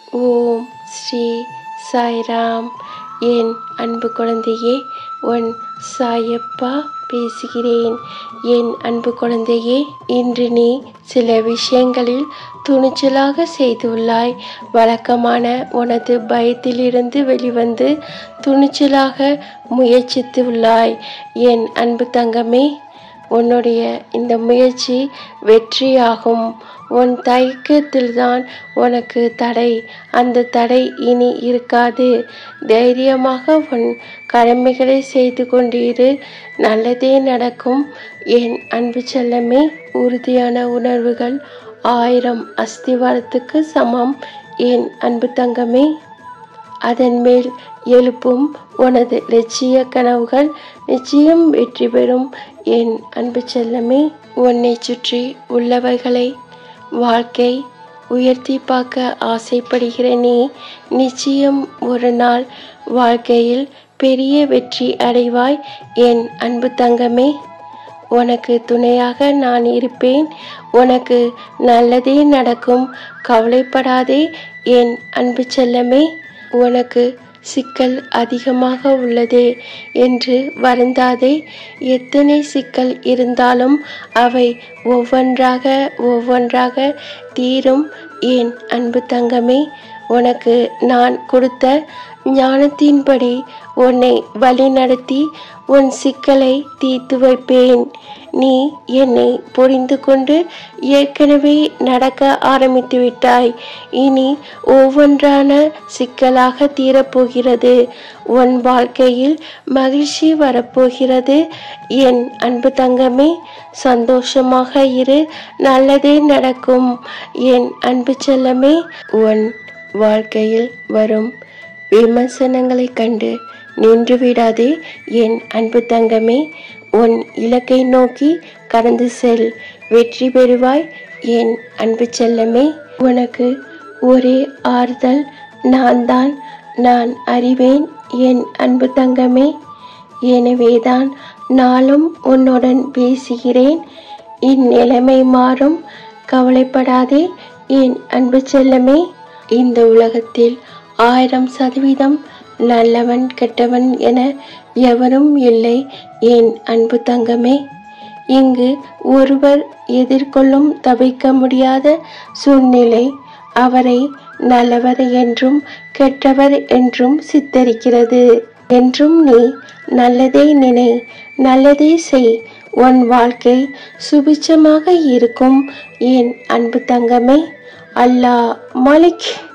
ஓம் ஸ்ரீ சாய்ராம் என் அன்பு குழந்தையே உன் சாயப்பா பேசுகிறேன் என் அன்பு குழந்தையே இன்று நீ சில விஷயங்களில் துணிச்சலாக செய்துள்ளாய் வழக்கமான உனது பயத்திலிருந்து வெளிவந்து துணிச்சலாக முயற்சித்துள்ளாய் என் அன்பு தங்கமே உன்னுடைய இந்த முயற்சி வெற்றியாகும் உன் தயக்கத்தில்தான் உனக்கு தடை அந்த தடை இனி இருக்காது தைரியமாக உன் கடமைகளை செய்து கொண்டிரு நல்லதே நடக்கும் என் அன்பு செல்லமே உறுதியான உணர்வுகள் ஆயிரம் அஸ்திவாரத்துக்கு சமம் என் அன்பு தங்கமே அதன் மேல் எழுப்பும் உனது லட்சிய கனவுகள் நிச்சயம் வெற்றி பெறும் என் அன்பு செல்லமே உன்னை சுற்றி உள்ளவைகளை வாழ்க்கை உயர்த்தி பார்க்க ஆசைப்படுகிற நீ நிச்சயம் ஒரு நாள் வாழ்க்கையில் பெரிய வெற்றி அடைவாய் என் அன்பு தங்கமே உனக்கு துணையாக நான் இருப்பேன் உனக்கு நல்லதே நடக்கும் கவலைப்படாதே என் அன்பு செல்லமே உனக்கு சிக்கல் அதிகமாக உள்ளதே என்று வருந்தாதே எத்தனை சிக்கல் இருந்தாலும் அவை ஒவ்வொன்றாக ஒவ்வொன்றாக தீரும் என் அன்பு தங்கமே உனக்கு நான் கொடுத்த ஞானத்தின்படி உன்னை வழிநடத்தி உன் சிக்கலை தீர்த்து வைப்பேன் நீ என்னை புரிந்து கொண்டு ஏற்கனவே நடக்க ஆரம்பித்து விட்டாய் இனி ஒவ்வொன்றான சிக்கலாக தீரப்போகிறது உன் வாழ்க்கையில் மகிழ்ச்சி வரப்போகிறது என் அன்பு தங்கமே சந்தோஷமாக இரு நல்லதே நடக்கும் என் அன்பு செல்லமே உன் வாழ்க்கையில் வரும் விமர்சனங்களைக் கண்டு நின்று விடாதே என் அன்பு தங்கமே உன் இலக்கை நோக்கி கடந்து செல் வெற்றி பெறுவாய் என் அன்பு செல்லமே உனக்கு ஒரே ஆறுதல் நான் தான் நான் அறிவேன் என் அன்பு தங்கமே எனவேதான் நாளும் உன்னுடன் பேசுகிறேன் இந்நிலைமை மாறும் கவலைப்படாதே என் அன்பு செல்லமே இந்த உலகத்தில் ஆயிரம் சதவீதம் நல்லவன் கெட்டவன் என எவரும் இல்லை என் அன்பு தங்கமே இங்கு ஒருவர் எதிர்கொள்ளும் தவிர்க்க முடியாத சூழ்நிலை அவரை நல்லவர் என்றும் கெட்டவர் என்றும் சித்தரிக்கிறது என்றும் நீ நல்லதே நினை நல்லதே செய் உன் வாழ்க்கை சுபிச்சமாக இருக்கும் என் அன்பு தங்கமே அல்லாஹ் மலிக்